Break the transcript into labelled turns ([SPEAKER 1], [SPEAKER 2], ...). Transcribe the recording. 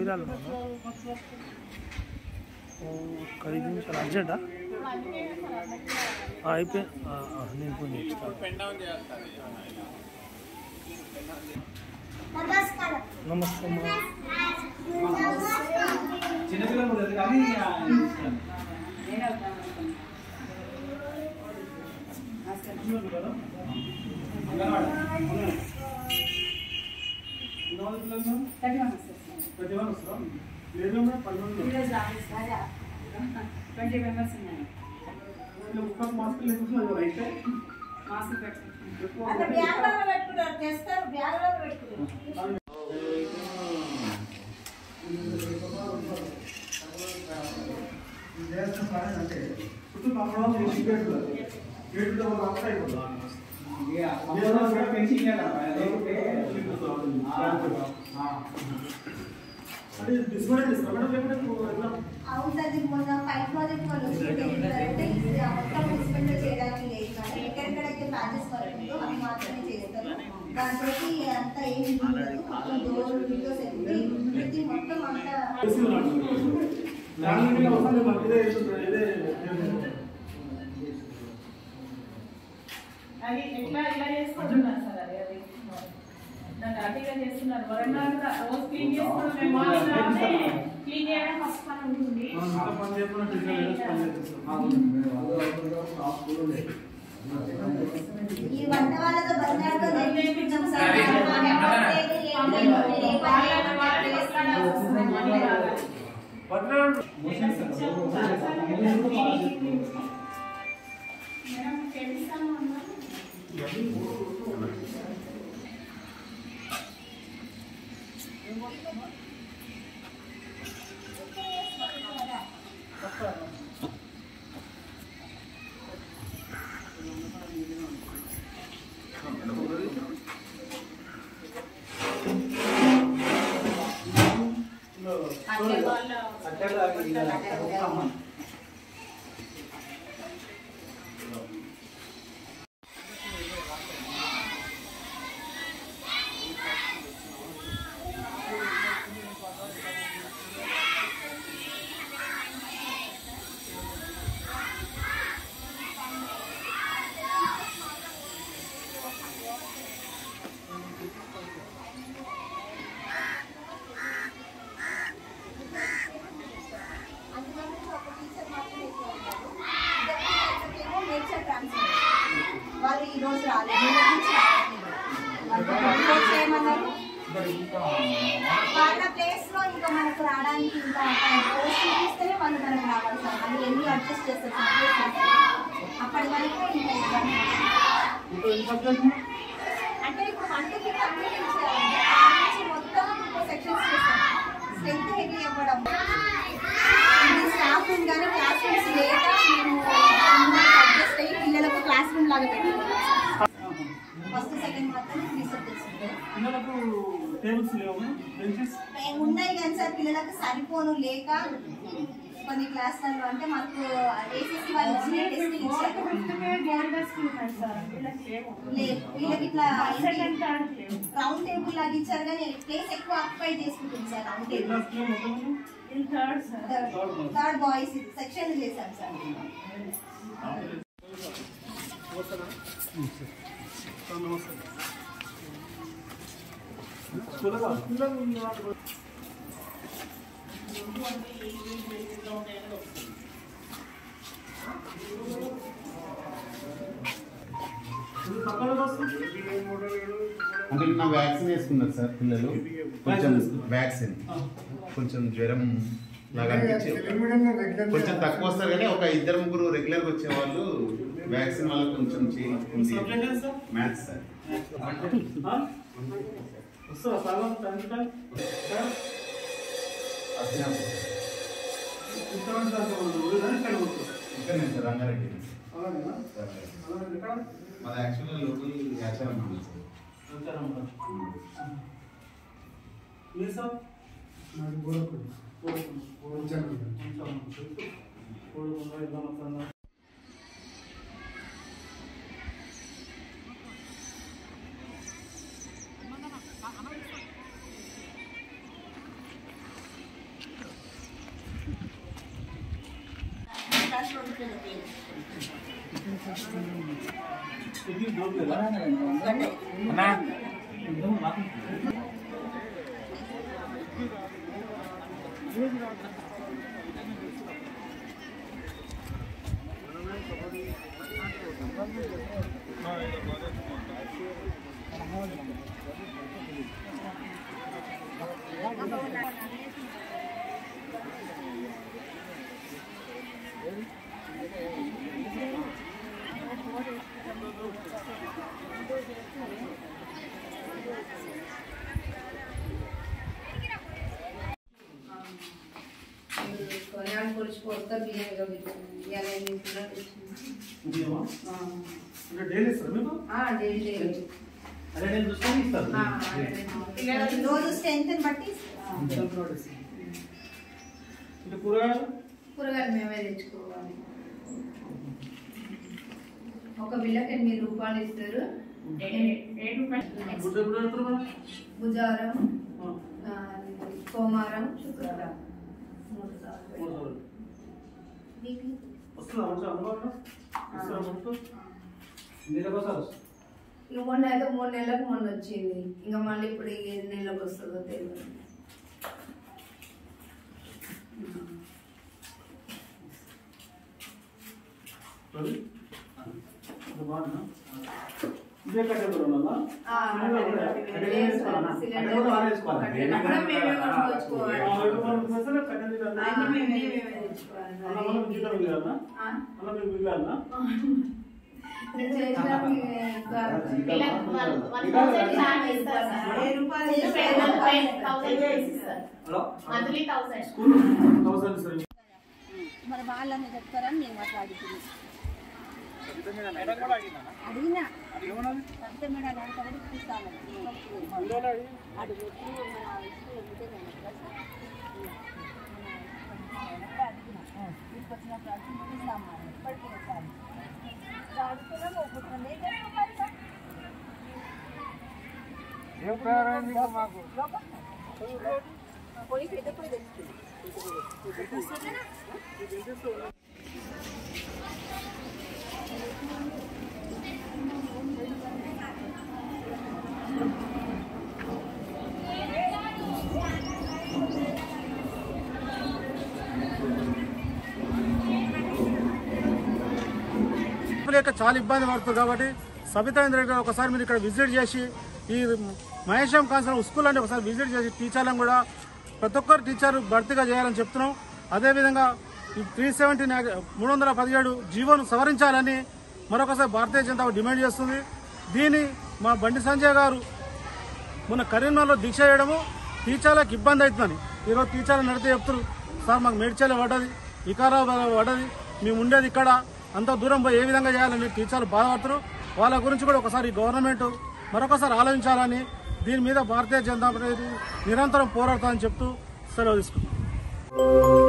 [SPEAKER 1] చీరాలు ఓ, ఒక ఐదు నిమిషాలు అర్జెంటా ఆ, అయిపోయి ఆ, ఆ, నేను ఫోన్ చేస్తాను
[SPEAKER 2] నమస్కారం
[SPEAKER 1] నమస్తే అమ్మా
[SPEAKER 3] చిన్నపిల్లలు ఉండదు కానీ
[SPEAKER 4] ట్వంటీ మెంబర్స్ ఉన్నాయి మాస్క్ పెట్టుకుంటున్నాం
[SPEAKER 2] అంటే బ్యాగ్లలో పెట్టుకుంటారు తెస్తారు బ్యాగ్లలో పెట్టుకుంటారు అవును సార్ ఇది మొన్న ఫైవ్ ప్రాజెక్ట్ వాళ్ళు వచ్చి ఏం చేస్తారంటే ఇది ఆ మొత్తం డిస్పెండ్ చేయడానికి లేదు కానీ ఎక్కడెక్కడైతే ప్యాచెస్ పడుతుందో అవి మాత్రమే చేస్తారు దాంతో అంతా ఏమి ఉండదు మొత్తం డోర్ విండోస్ ఎత్తి ప్రతి మొత్తం అంతా
[SPEAKER 4] అది ఎట్లా ఇలా చేసుకుంటున్నారు సార్ అది అది దాన్ని అతిగా చేస్తున్నారు వరంగల్ కూడా రోజు క్లీన్ చేసుకోవడం మేము మార్నింగ్ రాగానే క్లీన్ చేయడం ఫస్ట్ పని ఉంటుంది
[SPEAKER 2] ఈ వంట వాళ్ళతో బంగారుతో నేర్పించుకుంటాం సార్ మాకు ఎవరు లేదు, ఏం లేదు, ఏ పని లేదు,
[SPEAKER 4] వాళ్ళని
[SPEAKER 2] చేస్తాం.
[SPEAKER 4] వస్తున్నాం, మళ్ళీ రాగానే. మేడం తెలుస్తాను అన్నారు అంటే వాళ్ళ
[SPEAKER 2] అందుకని ఒక టీచర్ మాత్రం ఎక్కువ ఉంటారు. ఇద్దరు ఏమో నేచర్ ట్రాన్స్ఫర్ వాళ్ళు ఈ రోజు రాలేదు నిన్న నుంచి రావట్లేదు. వాళ్ళు ఈ రోజు ఏమన్నారు వాళ్ళ ప్లేస్ లో ఇంకా మనకు రావడానికి ఇంకా పోస్ట్ చూపిస్తేనే వాళ్ళు మనకు రావాలి సార్ మళ్ళీ ఎన్ని అడ్జస్ట్ చేస్తారు సార్ అప్పటి వరకు ఇంకా ఇబ్బంది. అంటే ఇప్పుడు వంటకి కంప్లీట్ ఇచ్చారంటే ఆ నుంచి మొత్తం ఇంకో సెక్షన్స్ చేస్తాం స్ట్రెంత్ హెవీ ఇవ్వడం ఇది స్టాఫ్ రూమ్ కానీ క్లాస్ రూమ్స్ లేక మేము అడ్జస్ట్ అయ్యి పిల్లలకు క్లాస్ రూమ్ లాగా పెట్టుకున్నాం ఫస్ట్ సెకండ్ మాత్రమే రీసెర్చ్ చేస్తుంటాం
[SPEAKER 1] పిల్లలకు టేబుల్స్ లేవు బెంచెస్
[SPEAKER 2] మేము ఉన్నాయి కానీ సార్ పిల్లలకు సరిపోను లేక కొన్ని క్లాసులలో అంటే మాకు ఏసీసీ వాళ్ళు ఇచ్చిన టెస్ట్ ఇచ్చారు లేదు వీళ్ళకి ఇట్లా రౌండ్ టేబుల్ లాగా ఇచ్చారు కానీ ప్లేస్ ఎక్కువ ఆక్యుపై చేసుకుంటుంది sir round table third boys ఇది సెక్షన్ చేశారు సార్
[SPEAKER 5] అంటే నా వ్యాక్సిన్ వేసుకున్నారు సార్ పిల్లలు కొంచెం వ్యాక్సిన్ కొంచెం జ్వరం లాగా అనిపించి కొంచెం తక్కువ వస్తారు కానీ ఒక ఇద్దరు ముగ్గురు రెగ్యులర్ గా వచ్చే వాళ్ళు వ్యాక్సిన్ వల్ల కొంచెం చేయించుకుంది
[SPEAKER 1] సబ్జెక్ట్ ఏంటి సార్
[SPEAKER 5] మ్యాథ్స్ సార్
[SPEAKER 1] వస్తుందా సార్ టెన్త్ టైం
[SPEAKER 5] ఇక్కడ సార్ రంగారెడ్డి మాది యాక్చువల్గా లోకల్ యాచారం మండలి సార్
[SPEAKER 1] మీరు సార్ ఇది డోర్ లేదా
[SPEAKER 2] కొనాలు పొడిచి కొత్త బియ్యం ఇక ఇవాళ ఏం తీసుకున్నారు
[SPEAKER 1] ఇదేమా అంటే డైలీ ఇస్తారు మీకు
[SPEAKER 2] డైలీ డైలీ
[SPEAKER 3] అదే నేను చూసుకొని ఇస్తాను
[SPEAKER 2] రోజు స్ట్రెంత్ బట్టి
[SPEAKER 1] అంటే కూరగాయలు
[SPEAKER 2] కూరగాయలు మేమే తెచ్చుకోవాలి ఒక బిల్లకి ఎనిమిది రూపాయలు ఇస్తారు
[SPEAKER 4] ఏడు రూపాయలు
[SPEAKER 1] గుడ్డ ఎప్పుడు పెడతారు మేడం
[SPEAKER 2] బుధవారం
[SPEAKER 1] ఆ,
[SPEAKER 2] ఆ, సోమవారం శుక్రవారం మూడు సార్లు
[SPEAKER 1] మూడు సార్లు.
[SPEAKER 2] వీక్లీ
[SPEAKER 1] వస్తుందా మంచిగా అందుబాటులో ఇస్తారా మనకు
[SPEAKER 3] నెలకోసారి
[SPEAKER 2] ఇక మొన్న అయితే మూడు నెలలకు మొన్న వచ్చింది ఇంకా మళ్ళీ ఇప్పుడు ఏ నెలకు వస్తుందో తెలియదు
[SPEAKER 1] రవి ఇది బాగుందా ఇదే కట్టెలు ఉన్నదా
[SPEAKER 2] ఆ,
[SPEAKER 1] సిలిండర్
[SPEAKER 2] వేసుకోవాలి.
[SPEAKER 1] కట్టెలు కూడా ఆరేసుకోవాలి.
[SPEAKER 2] సిలిండర్ కూడా మేమే కొనుక్కొచ్చుకోవాలి.
[SPEAKER 1] ఆ, ఐదు రూపాయలు పైసలు కట్టెలు తీయాలా?
[SPEAKER 2] అన్ని మేమే మేమే తెచ్చుకోవాలి.
[SPEAKER 1] అలా మనం జీతం మిగిలాలా?
[SPEAKER 2] ఆ?
[SPEAKER 1] అలా మీకు మిగిలాలా?
[SPEAKER 2] నేను చేసినా మీకు ఇంకా
[SPEAKER 4] వీళ్ళకి వన్ వన్ థౌసండ్ చార్జ్ ఇస్తారు సార్
[SPEAKER 2] వెయ్యి రూపాయలు
[SPEAKER 4] ఇది
[SPEAKER 2] ఇస్తే
[SPEAKER 4] పేమెంట్
[SPEAKER 2] రూపాయలు
[SPEAKER 4] పై థౌసండ్ చేసి ఇస్తారు
[SPEAKER 3] hello
[SPEAKER 4] monthly thousand
[SPEAKER 1] school thousand sir
[SPEAKER 6] మరి వాళ్ళని చెప్తారని నేను మాట్లాడుతున్నాను అడిగినా కవిత మేడం అంటే కూడా ఇప్పిస్తాను అటు పెట్టి మన ఇస్తూ ఉంటే నేను ఎక్కడ తీసుకొచ్చినప్పుడు అది ఇప్పిస్తాం మరి ఇప్పటికీ ఒకసారి అడుగుతున్నాం ఒప్పుతున్నాం ఏం చేస్తాం మరి ఇక? పోయి పెద్ద పోయి తెచ్చుకుంది
[SPEAKER 7] లేక చాలా ఇబ్బంది పడుతుంది కాబట్టి సబితా ఇంద్ర గారు ఒకసారి మీరు ఇక్కడ విజిట్ చేసి ఈ మహేశం కాన్సర్ స్కూల్ అంటే ఒకసారి విజిట్ చేసి టీచర్లను కూడా ప్రతి ఒక్కరు టీచర్ భర్తీగా చేయాలని చెప్తున్నాం అదేవిధంగా ఈ త్రీ సెవెంటీ మూడు వందల పదిహేడు జీవోను సవరించాలని మరొకసారి భారతీయ జనతా పార్టీ డిమాండ్ చేస్తుంది దీని మా బండి సంజయ్ గారు మొన్న కరీంనగర్లో దీక్ష చేయడము టీచర్లకు ఇబ్బంది అవుతుందని ఈరోజు టీచర్లు నడితే చెప్తారు సార్ మాకు మేడ్చల్ పడ్డది వికారాబాద్ పడ్డది మేము ఉండేది ఇక్కడ అంత దూరం పోయి ఏ విధంగా చేయాలని టీచర్లు బాధపడతారు వాళ్ళ గురించి కూడా ఒకసారి గవర్నమెంట్ మరొకసారి ఆలోచించాలని దీని మీద భారతీయ జనతా పార్టీ నిరంతరం పోరాడతామని చెప్తూ సెలవు తీసుకుంటాం